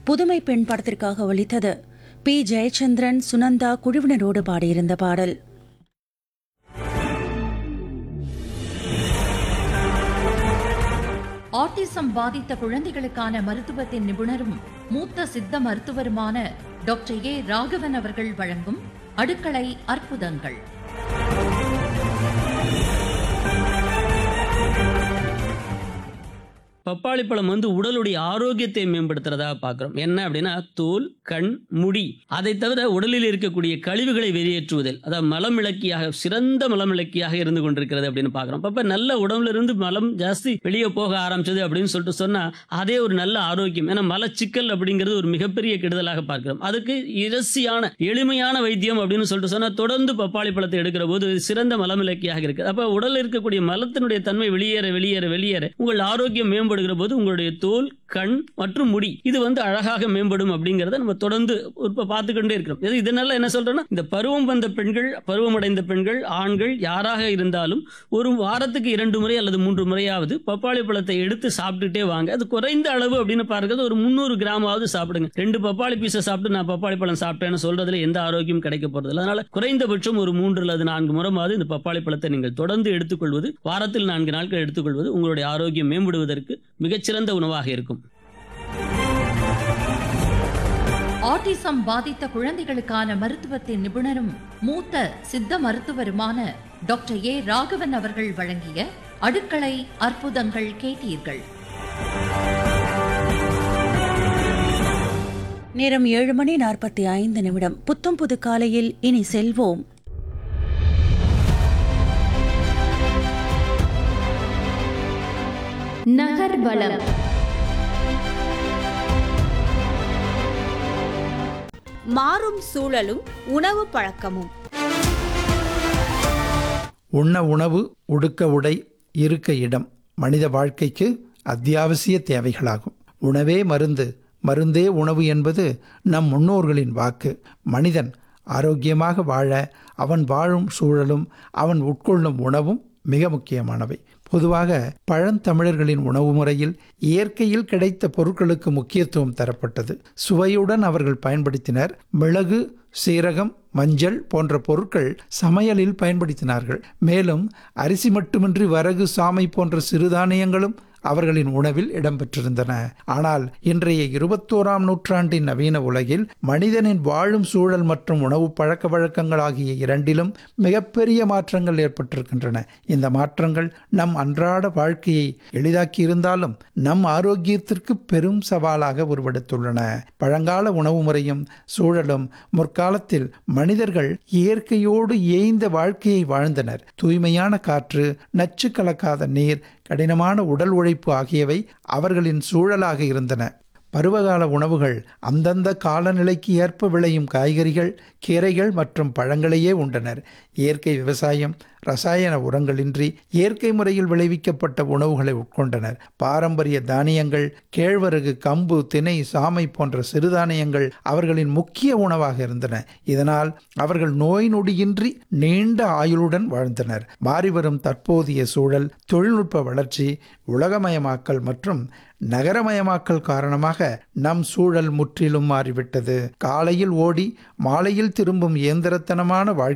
புதுமை பெண் படத்திற்காக ஒலித்தது பி ஜெயச்சந்திரன் சுனந்தா குழுவினரோடு பாடியிருந்த பாடல் ஆட்டிசம் பாதித்த குழந்தைகளுக்கான மருத்துவத்தின் நிபுணரும் மூத்த சித்த மருத்துவருமான டாக்டர் ஏ ராகவன் அவர்கள் வழங்கும் அடுக்களை அற்புதங்கள் பப்பாளி பழம் வந்து உடலுடைய ஆரோக்கியத்தை மேம்படுத்துறதா பார்க்குறோம் என்ன அப்படின்னா தோல் கண் முடி அதை தவிர உடலில் இருக்கக்கூடிய கழிவுகளை வெளியேற்றுவதில் அதாவது மலம் விளக்கியாக சிறந்த மலம் விளக்கியாக இருந்து கொண்டிருக்கிறது அப்படின்னு பார்க்குறோம் அப்போ நல்ல உடம்புல இருந்து மலம் ஜாஸ்தி வெளியே போக ஆரம்பிச்சது அப்படின்னு சொல்லிட்டு சொன்னால் அதே ஒரு நல்ல ஆரோக்கியம் ஏன்னா மலச்சிக்கல் அப்படிங்கிறது ஒரு மிகப்பெரிய கெடுதலாக பார்க்கிறோம் அதுக்கு இரசியான எளிமையான வைத்தியம் அப்படின்னு சொல்லிட்டு சொன்னால் தொடர்ந்து பப்பாளி பழத்தை எடுக்கிற போது சிறந்த மலம் விளக்கியாக இருக்குது அப்போ உடலில் இருக்கக்கூடிய மலத்தினுடைய தன்மை வெளியேற வெளியேற வெளியேற உங்கள் ஆரோக்கியம் மேம்படுகிற போது உங்களுடைய தோல் கண் மற்றும் முடி இது வந்து அழகாக மேம்படும் அப்படிங்கிறத நம்ம தொடர்ந்து இப்ப பார்த்துக்கொண்டே இருக்கிறோம் இது இதனால என்ன சொல்றேன்னா இந்த பருவம் வந்த பெண்கள் பருவமடைந்த பெண்கள் ஆண்கள் யாராக இருந்தாலும் ஒரு வாரத்துக்கு இரண்டு முறை அல்லது மூன்று முறையாவது பப்பாளி பழத்தை எடுத்து சாப்பிட்டுட்டே வாங்க அது குறைந்த அளவு அப்படின்னு பார்க்கறது ஒரு முந்நூறு கிராமாவது சாப்பிடுங்க ரெண்டு பப்பாளி பீஸை சாப்பிட்டு நான் பப்பாளி பழம் சாப்பிட்டேன்னு சொல்றதுல எந்த ஆரோக்கியம் கிடைக்க போறது இல்லை அதனால குறைந்தபட்சம் ஒரு மூன்று அல்லது நான்கு முறையாவது இந்த பப்பாளி பழத்தை நீங்கள் தொடர்ந்து எடுத்துக்கொள்வது வாரத்தில் நான்கு நாட்கள் எடுத்துக்கொள்வது உங்களுடைய ஆரோக்கியம் மேம்படுவதற்கு மிகச்சிறந்த உணவாக இருக்கும் ஆட்டிசம் பாதித்த குழந்தைகளுக்கான மருத்துவத்தின் நிபுணரும் மூத்த சித்த மருத்துவருமான டாக்டர் ஏ ராகவன் அவர்கள் வழங்கிய அடுக்களை அற்புதங்கள் கேட்டீர்கள் நேரம் ஏழு மணி நாற்பத்தி ஐந்து நிமிடம் புத்தம் புது காலையில் இனி செல்வோம் நகர்வலம் மாறும் சூழலும் உணவு பழக்கமும் உண்ண உணவு உடுக்க உடை இருக்க இடம் மனித வாழ்க்கைக்கு அத்தியாவசிய தேவைகளாகும் உணவே மருந்து மருந்தே உணவு என்பது நம் முன்னோர்களின் வாக்கு மனிதன் ஆரோக்கியமாக வாழ அவன் வாழும் சூழலும் அவன் உட்கொள்ளும் உணவும் மிக முக்கியமானவை பொதுவாக பழந்தமிழர்களின் உணவு முறையில் இயற்கையில் கிடைத்த பொருட்களுக்கு முக்கியத்துவம் தரப்பட்டது சுவையுடன் அவர்கள் பயன்படுத்தினர் மிளகு சீரகம் மஞ்சள் போன்ற பொருட்கள் சமையலில் பயன்படுத்தினார்கள் மேலும் அரிசி மட்டுமின்றி வரகு சாமை போன்ற சிறுதானியங்களும் அவர்களின் உணவில் இடம்பெற்றிருந்தன ஆனால் இன்றைய இருபத்தோராம் நூற்றாண்டின் நவீன உலகில் மனிதனின் வாழும் சூழல் மற்றும் உணவு பழக்க வழக்கங்கள் ஆகிய இரண்டிலும் மிகப்பெரிய மாற்றங்கள் ஏற்பட்டிருக்கின்றன இந்த மாற்றங்கள் நம் அன்றாட வாழ்க்கையை எளிதாக்கி இருந்தாலும் நம் ஆரோக்கியத்திற்கு பெரும் சவாலாக உருவெடுத்துள்ளன பழங்கால உணவு முறையும் சூழலும் முற்காலத்தில் மனிதர்கள் இயற்கையோடு ஏய்ந்த வாழ்க்கையை வாழ்ந்தனர் தூய்மையான காற்று நச்சு கலக்காத நீர் கடினமான உடல் உழைப்பு ஆகியவை அவர்களின் சூழலாக இருந்தன பருவகால உணவுகள் அந்தந்த காலநிலைக்கு ஏற்ப விளையும் காய்கறிகள் கீரைகள் மற்றும் பழங்களையே உண்டனர் இயற்கை விவசாயம் ரசாயன உரங்களின்றி இயற்கை முறையில் விளைவிக்கப்பட்ட உணவுகளை உட்கொண்டனர் பாரம்பரிய தானியங்கள் கேழ்வரகு கம்பு திணை சாமை போன்ற சிறுதானியங்கள் அவர்களின் முக்கிய உணவாக இருந்தன இதனால் அவர்கள் நோய் நொடியின்றி நீண்ட ஆயுளுடன் வாழ்ந்தனர் மாறிவரும் தற்போதைய சூழல் தொழில்நுட்ப வளர்ச்சி உலகமயமாக்கல் மற்றும் நகரமயமாக்கல் காரணமாக நம் சூழல் முற்றிலும் மாறிவிட்டது காலையில் ஓடி மாலையில் திரும்பும் இயந்திரத்தனமான வாழ்க்கை